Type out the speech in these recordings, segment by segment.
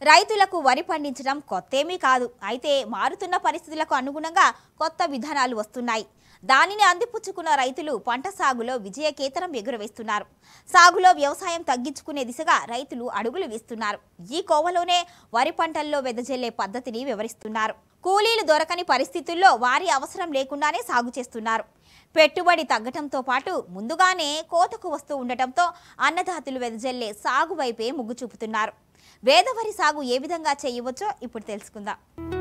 రైతులకు వరి పండించడం కొత్తేమీ కాదు అయితే మారుతున్న పరిస్థితులకు అనుగుణంగా కొత్త విధానాలు వస్తున్నాయి దానిని అందిపుచ్చుకున్న రైతులు పంట సాగులో విజయకేతనం ఎగురవేస్తున్నారు సాగులో వ్యవసాయం తగ్గించుకునే దిశగా రైతులు అడుగులు వేస్తున్నారు ఈ కోవలోనే వరి పంటల్లో వెదజల్లే పద్ధతిని వివరిస్తున్నారు కూలీలు దొరకని పరిస్థితుల్లో వారి అవసరం లేకుండానే సాగు చేస్తున్నారు పెట్టుబడి తగ్గటంతో పాటు ముందుగానే కోతకు వస్తూ ఉండటంతో అన్నదాతలు వెదజల్లే సాగు వైపే మొగ్గు చూపుతున్నారు వేదవరి సాగు ఏ విధంగా చేయవచ్చో ఇప్పుడు తెలుసుకుందాం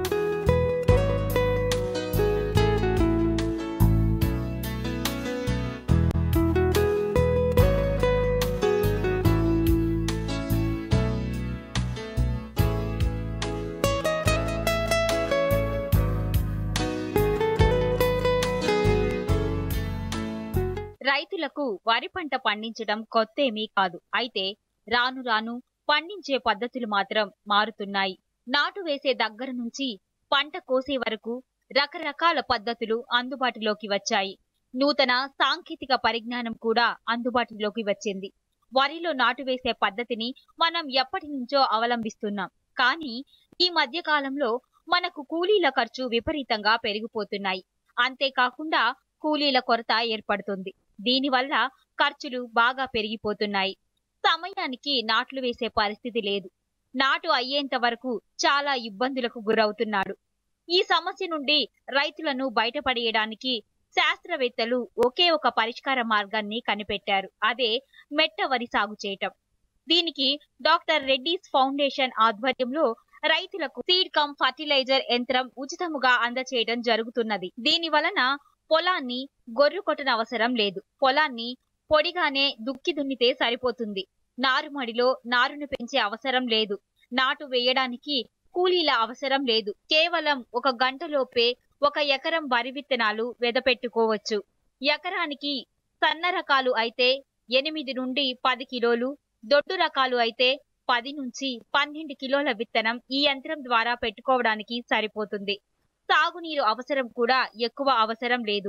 రైతులకు వరి పంట పండించడం కొత్తేమీ కాదు అయితే రాను రాను పండించే పద్ధతులు మాత్రం మారుతున్నాయి నాటు వేసే దగ్గర నుంచి పంట కోసే వరకు రకరకాల పద్ధతులు అందుబాటులోకి వచ్చాయి నూతన సాంకేతిక పరిజ్ఞానం కూడా అందుబాటులోకి వచ్చింది వరిలో నాటు వేసే పద్ధతిని మనం ఎప్పటి నుంచో అవలంబిస్తున్నాం కానీ ఈ మధ్య కాలంలో మనకు కూలీల ఖర్చు విపరీతంగా పెరిగిపోతున్నాయి అంతేకాకుండా కూలీల కొరత ఏర్పడుతుంది దీనివల్ల ఖర్చులు బాగా పెరిగిపోతున్నాయి సమయానికి నాట్లు వేసే పరిస్థితి లేదు నాటు అయ్యేంత వరకు చాలా ఇబ్బందులకు గురవుతున్నాడు ఈ సమస్య నుండి రైతులను బయటపడేయడానికి శాస్త్రవేత్తలు ఒకే ఒక పరిష్కార మార్గాన్ని కనిపెట్టారు అదే మెట్ట వరి సాగు చేయటం దీనికి డాక్టర్ రెడ్డిస్ ఫౌండేషన్ ఆధ్వర్యంలో రైతులకు సీడ్ కమ్ ఫర్టిలైజర్ యంత్రం ఉచితముగా అందచేయడం జరుగుతున్నది దీని వలన పొలాన్ని గొర్రు కొట్టన అవసరం లేదు పొలాన్ని పొడిగానే దుక్కి దున్నితే సరిపోతుంది నారుమడిలో నారును పెంచే అవసరం లేదు నాటు వేయడానికి కూలీల అవసరం లేదు కేవలం ఒక గంటలోపే ఒక ఎకరం వరి విత్తనాలు వెదపెట్టుకోవచ్చు ఎకరానికి సన్న రకాలు అయితే ఎనిమిది నుండి పది కిలోలు దొడ్డు రకాలు అయితే పది నుంచి పన్నెండు కిలోల విత్తనం ఈ యంత్రం ద్వారా పెట్టుకోవడానికి సరిపోతుంది సాగునీరు అవసరం కూడా ఎక్కువ అవసరం లేదు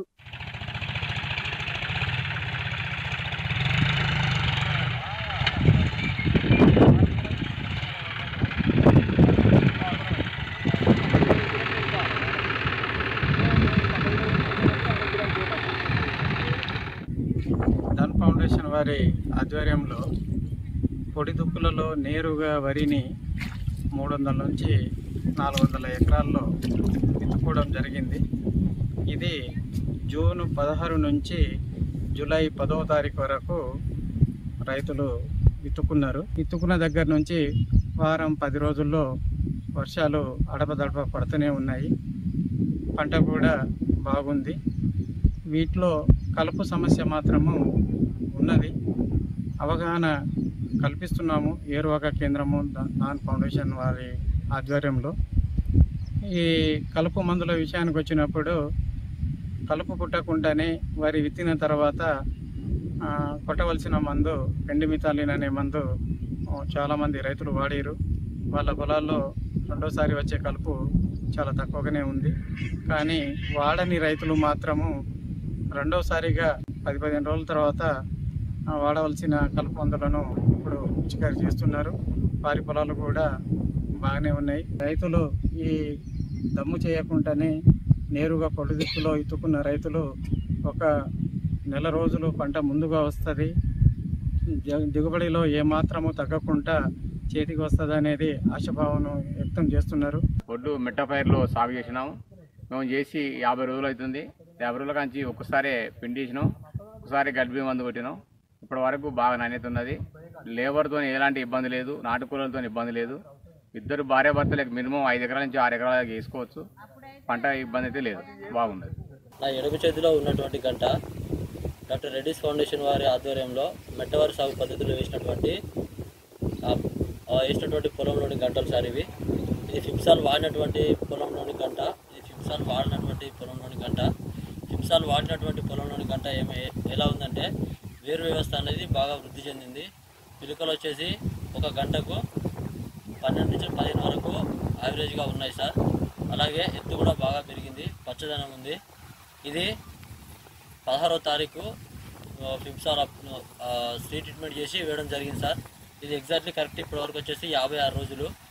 ధన్ ఫౌండేషన్ వారి ఆధ్వర్యంలో పొడి దుక్కులలో నేరుగా వరిని మూడు వందల నుంచి నాలుగు వందల ఎకరాల్లో విత్తుకోవడం జరిగింది ఇది జూన్ పదహారు నుంచి జూలై పదవ తారీఖు వరకు రైతులు విత్తుకున్నారు విత్తుకున్న దగ్గర నుంచి వారం పది రోజుల్లో వర్షాలు అడపదడప పడుతూనే ఉన్నాయి పంట కూడా బాగుంది వీటిలో కలుపు సమస్య మాత్రము ఉన్నది అవగాహన కల్పిస్తున్నాము ఏరువాక కేంద్రము దా- దాన్ ఫౌండేషన్ వారి ఆధ్వర్యంలో ఈ కలుపు మందుల విషయానికి వచ్చినప్పుడు కలుపు పుట్టకుండానే వరి విత్తిన తర్వాత ఆ, కొట్టవలసిన మందు పెండిమితాలిన్ అనే మందు ఆ, చాలామంది రైతులు వాడారు వాళ్ళ పొలాల్లో రెండోసారి వచ్చే కలుపు చాలా తక్కువగానే ఉంది కానీ వాడని రైతులు మాత్రము రెండోసారిగా పది పదిహేను రోజుల తర్వాత ఆ, వాడవలసిన కలుపు మందులను ఇప్పుడు పిచికారి చేస్తున్నారు వారి పొలాలు కూడా బాగానే ఉన్నాయి రైతులు ఈ దమ్ము చేయకుండానే నేరుగా పొడి దిక్కులో ఇత్తుకున్న రైతులు ఒక నెల రోజులు పంట ముందుగా వస్తుంది జ- దిగుబడిలో ఏమాత్రము తగ్గకుండా చేతికి వస్తుంది అనేది ఆశాభావం వ్యక్తం చేస్తున్నారు ఒడ్డు మెట్ట పైర్లు సాగు చేసినాం మేము చేసి యాభై రోజులు అవుతుంది యాభై రోజుల కాంచి ఒక్కసారి పిండి వేసినాం ఒకసారి గడ్డి మందు కొట్టినాం ఇప్పటి వరకు బాగా నాణ్యత ఉన్నది లేబర్తో ఎలాంటి ఇబ్బంది లేదు నాటుకూలతో ఇబ్బంది లేదు ఇద్దరు భార్య భర్తలకు మినిమం ఐదు ఎకరాల నుంచి ఆరు ఎకరాల దాకా వేసుకోవచ్చు పంట ఇబ్బంది అయితే లేదు బాగున్నది నా ఎడమ చేతిలో ఉన్నటువంటి గంట డాక్టర్ రెడ్డిస్ ఫౌండేషన్ వారి ఆధ్వర్యంలో మెట్టవారి సాగు పద్ధతిలో వేసినటువంటి ఆ- ఆ వేసినటువంటి పొలంలోని గంటలు సార్ ఇవి ఇది ఫిప్సాల్ వాడినటువంటి పొలంలోని గంట ఇది ఫిప్సాల్ వాడినటువంటి పొలంలోని గంట ఫిప్సాల్ వాడినటువంటి పొలంలోని గంట ఏమి ఎలా ఉందంటే వేరు వ్యవస్థ అనేది బాగా వృద్ధి చెందింది పిలుకలు వచ్చేసి ఒక గంటకు పన్నెండు నుంచి పదిహేను వరకు యావరేజ్గా ఉన్నాయి సార్ అలాగే ఎత్తు కూడా బాగా పెరిగింది పచ్చదనం ఉంది ఇది పదహారో తారీఖు ఫిమ్సార్ స్ట్రీ ట్రీట్మెంట్ చేసి వేయడం జరిగింది సార్ ఇది ఎగ్జాక్ట్లీ కరెక్ట్ ఇప్పటి వరకు వచ్చేసి యాభై ఆరు రోజులు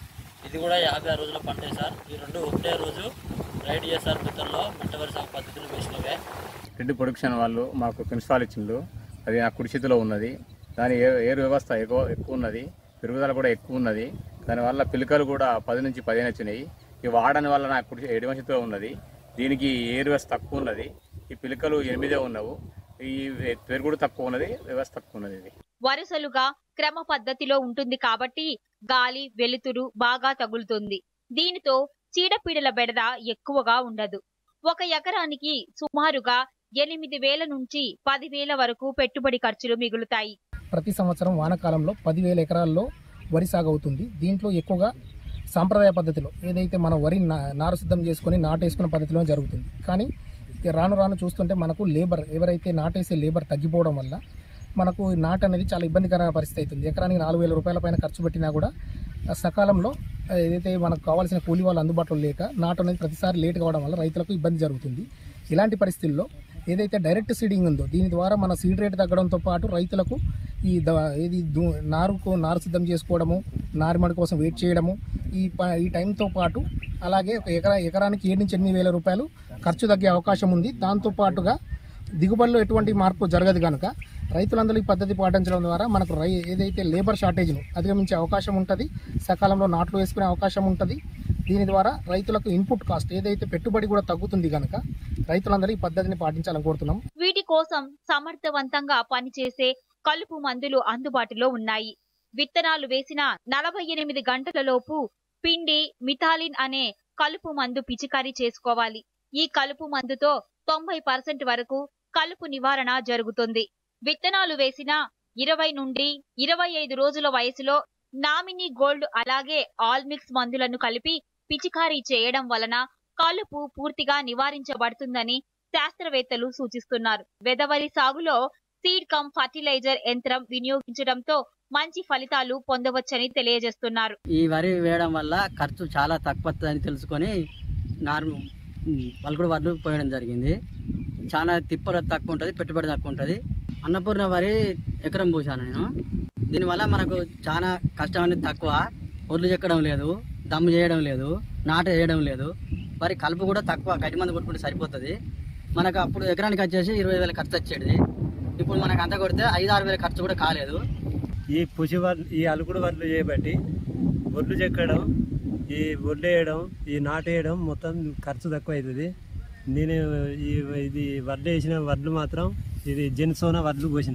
ఇది కూడా యాభై ఆరు రోజుల పంటే సార్ ఈ రెండు ఒకటే రోజు రైడ్ చేస్తారు మిత్రంలో మెట్టవరి సాగు పద్ధతులు వేసినవే రెడ్డి ప్రొడక్షన్ వాళ్ళు మాకు ప్రిన్సిపాల్ ఇచ్చిండు అది నా కుడి చేతిలో ఉన్నది దాని ఏ ఏరు వ్యవస్థ ఎక్కువ ఎక్కువ ఉన్నది పెరుగుదల కూడా ఎక్కువ ఉన్నది దానివల్ల పిలకలు కూడా పది నుంచి పదిహేను వచ్చినాయి ఈ వాడని వల్ల నా కుడి ఎడమ చేతిలో ఉన్నది దీనికి ఏరు వ్యవస్థ తక్కువ ఉన్నది ఈ పిలకలు ఎనిమిదే ఉన్నవు ఈ పెరుగుడు తక్కువ ఉన్నది వ్యవస్థ తక్కువ ఉన్నది ఇది వరుసలుగా క్రమ పద్ధతిలో ఉంటుంది కాబట్టి గాలి వెలుతురు బాగా తగులుతుంది దీనితో చీడపీడల బెడద ఎక్కువగా ఉండదు ఒక ఎకరానికి సుమారుగా ఎనిమిది వేల నుంచి పదివేల వరకు పెట్టుబడి ఖర్చులు మిగులుతాయి ప్రతి సంవత్సరం వానాకాలంలో పదివేల ఎకరాల్లో వరి సాగు అవుతుంది దీంట్లో ఎక్కువగా సాంప్రదాయ పద్ధతిలో ఏదైతే మన వరి నా- నారు సిద్ధం చేసుకొని నాటేసుకున్న పద్ధతిలో జరుగుతుంది కానీ ఇక రాను రాను చూస్తుంటే మనకు లేబర్ ఎవరైతే నాటేసే లేబర్ తగ్గిపోవడం వల్ల మనకు ఈ నాటు అనేది చాలా ఇబ్బందికరమైన పరిస్థితి అవుతుంది ఎకరానికి నాలుగు వేల రూపాయల పైన ఖర్చు పెట్టినా కూడా ఆ సకాలంలో ఆ, ఏదైతే మనకు కావాల్సిన కూలీ వాళ్ళు అందుబాటులో లేక నాటు అనేది ప్రతిసారి లేట్ కావడం వల్ల రైతులకు ఇబ్బంది జరుగుతుంది ఇలాంటి పరిస్థితుల్లో ఏదైతే డైరెక్ట్ సీడింగ్ ఉందో దీని ద్వారా మన సీడ్ రేట్ తగ్గడంతో పాటు రైతులకు ఈ ద ఏది దు- నారుకు నారు సిద్ధం చేసుకోవడము నారుమడి కోసం వెయిట్ చేయడము ఈ ప- ఈ టైంతో పాటు అలాగే ఒక ఎకరా ఎకరానికి ఏడు నుంచి ఎనిమిది వేల రూపాయలు ఖర్చు తగ్గే అవకాశం ఉంది దాంతో పాటుగా దిగుబడిలో ఎటువంటి మార్పు జరగదు కనుక రైతులందరూ ఈ పద్ధతి పాటించడం ద్వారా మనకు రై ఏదైతే లేబర్ షార్టేజ్ను అధిగమించే అవకాశం ఉంటుంది సకాలంలో నాట్లు వేసుకునే అవకాశం ఉంటుంది దీని ద్వారా రైతులకు ఇన్పుట్ కాస్ట్ ఏదైతే పెట్టుబడి కూడా తగ్గుతుంది కనుక రైతులందరూ ఈ పద్ధతిని పాటించాలని కోరుతున్నాం వీటి కోసం సమర్థవంతంగా పనిచేసే కలుపు మందులు అందుబాటులో ఉన్నాయి విత్తనాలు వేసిన నలభై ఎనిమిది గంటలలోపు పిండి మిథాలిన్ అనే కలుపు మందు పిచికారీ చేసుకోవాలి ఈ కలుపు మందుతో తొంభై పర్సెంట్ వరకు కలుపు నివారణ జరుగుతుంది విత్తనాలు వేసిన ఇరవై నుండి ఇరవై ఐదు రోజుల వయసులో నామినీ గోల్డ్ అలాగే ఆల్మిక్స్ మందులను కలిపి పిచికారీ చేయడం వలన కలుపు పూర్తిగా నివారించబడుతుందని శాస్త్రవేత్తలు సూచిస్తున్నారు వెదవరి సాగులో సీడ్ కమ్ ఫర్టిలైజర్ యంత్రం వినియోగించడంతో మంచి ఫలితాలు పొందవచ్చని తెలియజేస్తున్నారు ఈ వరి వేయడం వల్ల ఖర్చు చాలా తక్కువ అని తెలుసుకొని నార్మ పలుకుడు వడ్లు పోయడం జరిగింది చాలా తిప్ప తక్కువ ఉంటుంది పెట్టుబడి తక్కువ ఉంటుంది అన్నపూర్ణ వరి ఎకరం పోసాను నేను దీనివల్ల మనకు చాలా కష్టం అనేది తక్కువ ఒడ్లు చెక్కడం లేదు దమ్ము చేయడం లేదు నాట వేయడం లేదు వరి కలుపు కూడా తక్కువ గడ్డి మంది కొట్టుకుంటే సరిపోతుంది మనకు అప్పుడు ఎకరానికి వచ్చేసి ఇరవై వేల ఖర్చు వచ్చేది ఇప్పుడు మనకు అంత కొడితే ఐదు ఆరు వేల ఖర్చు కూడా కాలేదు ఈ పుషి వడ్లు ఈ అలుకుడు వడ్లు చేయబట్టి ఒడ్లు చెక్కడం ఈ ఒడ్లు వేయడం ఈ నాటేయడం మొత్తం ఖర్చు తక్కువ అవుతుంది నేను ఈ ఇది వడ్లు వేసిన వడ్లు మాత్రం ఇది జెన్సోనా వడ్లు పోసిన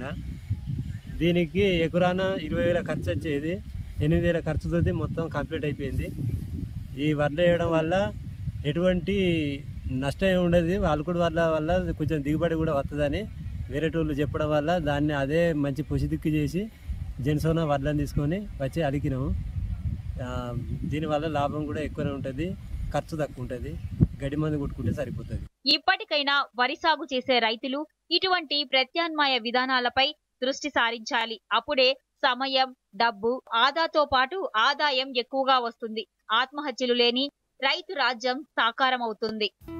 దీనికి ఎకరాన ఇరవై వేల ఖర్చు వచ్చేది ఎనిమిది వేల ఖర్చుతో మొత్తం కంప్లీట్ అయిపోయింది ఈ వడ్లు వేయడం వల్ల ఎటువంటి నష్టం ఏమి ఉండదు అలుకుడు వడ్ల వల్ల కొంచెం దిగుబడి కూడా వస్తుందని వేరేటోళ్ళు చెప్పడం వల్ల దాన్ని అదే మంచి పుసిదిక్కు చేసి జెన్సోనా వడ్లను తీసుకొని వచ్చి అలికినాము ఆ, దీనివల్ల లాభం కూడా ఎక్కువనే ఉంటుంది ఖర్చు తక్కువ ఉంటుంది గడి మందు కొట్టుకుంటే సరిపోతుంది ఇప్పటికైనా వరి సాగు చేసే రైతులు ఇటువంటి ప్రత్యామ్నాయ విధానాలపై దృష్టి సారించాలి అప్పుడే సమయం డబ్బు ఆదాతో పాటు ఆదాయం ఎక్కువగా వస్తుంది ఆత్మహత్యలు లేని రైతు రాజ్యం సాకారం అవుతుంది